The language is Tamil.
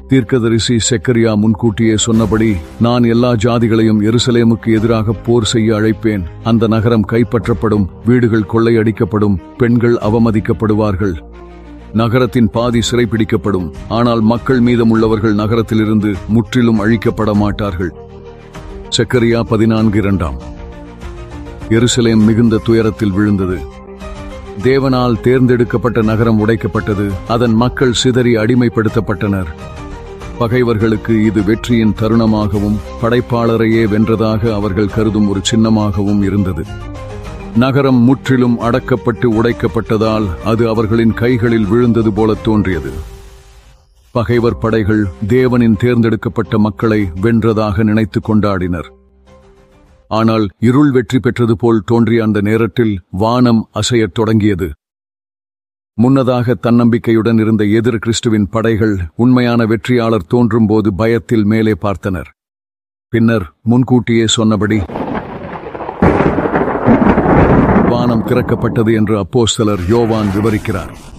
தீர்க்கதரிசி செக்கரியா முன்கூட்டியே சொன்னபடி நான் எல்லா ஜாதிகளையும் எருசலேமுக்கு எதிராக போர் செய்ய அழைப்பேன் அந்த நகரம் கைப்பற்றப்படும் வீடுகள் கொள்ளையடிக்கப்படும் பெண்கள் அவமதிக்கப்படுவார்கள் நகரத்தின் பாதி சிறைப்பிடிக்கப்படும் ஆனால் மக்கள் மீதமுள்ளவர்கள் நகரத்திலிருந்து முற்றிலும் அழிக்கப்பட மாட்டார்கள் செக்கரியா பதினான்கு இரண்டாம் எருசலேம் மிகுந்த துயரத்தில் விழுந்தது தேவனால் தேர்ந்தெடுக்கப்பட்ட நகரம் உடைக்கப்பட்டது அதன் மக்கள் சிதறி அடிமைப்படுத்தப்பட்டனர் பகைவர்களுக்கு இது வெற்றியின் தருணமாகவும் படைப்பாளரையே வென்றதாக அவர்கள் கருதும் ஒரு சின்னமாகவும் இருந்தது நகரம் முற்றிலும் அடக்கப்பட்டு உடைக்கப்பட்டதால் அது அவர்களின் கைகளில் விழுந்தது போல தோன்றியது பகைவர் படைகள் தேவனின் தேர்ந்தெடுக்கப்பட்ட மக்களை வென்றதாக நினைத்து கொண்டாடினர் ஆனால் இருள் வெற்றி பெற்றது போல் தோன்றிய அந்த நேரத்தில் வானம் அசையத் தொடங்கியது முன்னதாக தன்னம்பிக்கையுடன் இருந்த எதிர் கிறிஸ்துவின் படைகள் உண்மையான வெற்றியாளர் தோன்றும்போது பயத்தில் மேலே பார்த்தனர் பின்னர் முன்கூட்டியே சொன்னபடி வானம் திறக்கப்பட்டது என்று அப்போஸ்தலர் யோவான் விவரிக்கிறார்